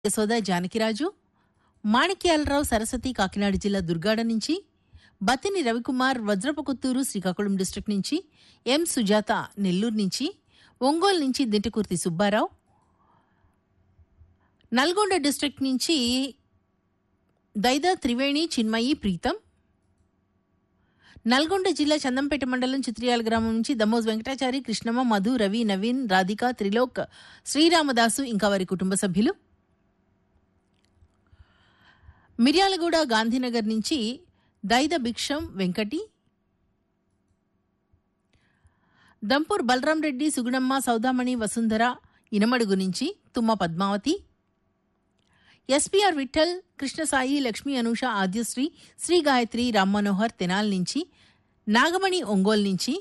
యశోద జానకిరాజు మాణిక్యాలరావు సరస్వతి కాకినాడ జిల్లా దుర్గాడ నుంచి బతిని రవికుమార్ వజ్రపకొత్తూరు శ్రీకాకుళం డిస్ట్రిక్ట్ నుంచి ఎం సుజాత నెల్లూరు నుంచి ఒంగోలు నుంచి దింటకుర్తి సుబ్బారావు నల్గొండ డిస్ట్రిక్ట్ నుంచి దైదా త్రివేణి చిన్మయి ప్రీతం నల్గొండ జిల్లా చందంపేట మండలం చిత్రియాల గ్రామం నుంచి దమోజ్ వెంకటాచారి కృష్ణమ్మ మధు రవి నవీన్ రాధిక త్రిలోక్ శ్రీరామదాసు ఇంకా వారి కుటుంబ సభ్యులు మిర్యాలగూడ గాంధీనగర్ నుంచి దైద భిక్షం వెంకటి దంపూర్ బలరాం రెడ్డి సుగుణమ్మ సౌదామణి వసుంధర ఇనమడుగు నుంచి తుమ్మ పద్మావతి ఎస్పీఆర్ విఠల్ కృష్ణసాయి లక్ష్మీ అనూష ఆద్యశ్రీ శ్రీ గాయత్రి రామ్ మనోహర్ తెనాల్ నుంచి నాగమణి ఒంగోలు నుంచి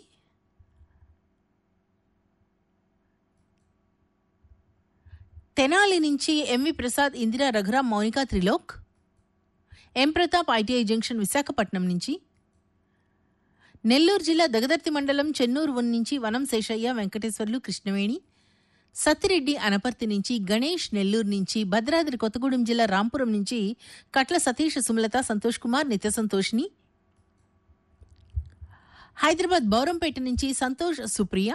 తెనాలి నుంచి MV Prasad Indira Raghuram Mounika Trilok M Pratap ITI junction Visakhapatnam నుంచి నెల్లూరు జిల్లా దగదర్తి మండలం చెన్నూరు వన్ నుంచి వనం శేషయ్య వెంకటేశ్వర్లు కృష్ణవేణి సత్తిరెడ్డి అనపర్తి నుంచి గణేష్ నెల్లూరు నుంచి భద్రాద్రి కొత్తగూడెం జిల్లా రాంపురం నుంచి కట్ల సతీష్ సుమలత సంతోష్ కుమార్ నిత్య సంతోష్ని హైదరాబాద్ బౌరంపేట నుంచి సంతోష్ సుప్రియ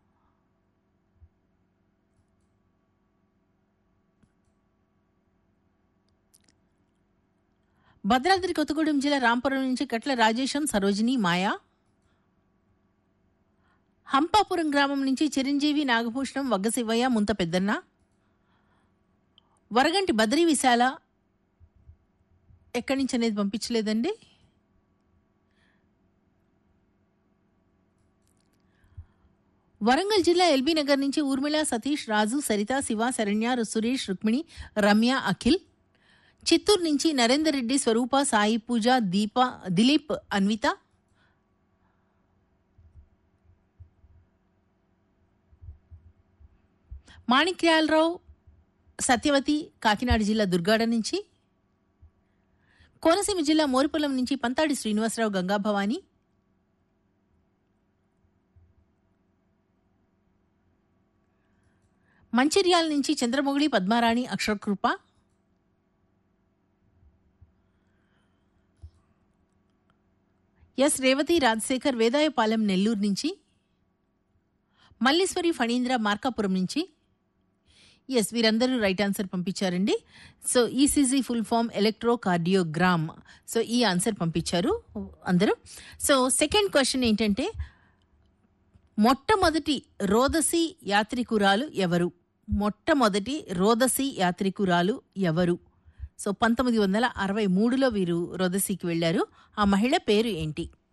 భద్రాద్రి కొత్తగూడెం జిల్లా రాంపురం నుంచి కట్ల రాజేశం సరోజిని మాయా హంపాపురం గ్రామం నుంచి చిరంజీవి నాగభూషణం వగ్గశివయ్య ముంత పెద్దన్న వరగంటి బద్రీ విశాల ఎక్కడి నుంచి అనేది పంపించలేదండి వరంగల్ జిల్లా ఎల్బీ నగర్ నుంచి ఊర్మిళ సతీష్ రాజు సరిత శివ శరణ్య సురేష్ రుక్మిణి రమ్య అఖిల్ చిత్తూరు నుంచి నరేందర్ రెడ్డి స్వరూప సాయి పూజ దీప దిలీప్ అన్విత మాణిక్యాలరావు సత్యవతి కాకినాడ జిల్లా దుర్గాడ నుంచి కోనసీమ జిల్లా మోరిపొలం నుంచి పంతాడి శ్రీనివాసరావు గంగాభవాని మంచిర్యాల నుంచి చంద్రమొగిడి పద్మారాణి అక్షరకృప ఎస్ రేవతి రాజశేఖర్ వేదాయపాలెం నెల్లూరు నుంచి మల్లీశ్వరి ఫణీంద్ర మార్కాపురం నుంచి ఎస్ వీరందరూ రైట్ ఆన్సర్ పంపించారండి so ECG full form electrocardiogram so ఈ ఆన్సర్ పంపించారు అందరూ సో సెకండ్ క్వశ్చన్ ఏంటంటే మొట్టమొదటి రోదసి యాత్రికురాలు ఎవరు మొట్టమొదటి రోదసి యాత్రికురాలు ఎవరు సో పంతొమ్మిది వందల అరవై మూడులో వీరు రోదసికి వెళ్ళారు ఆ మహిళ పేరు ఏంటి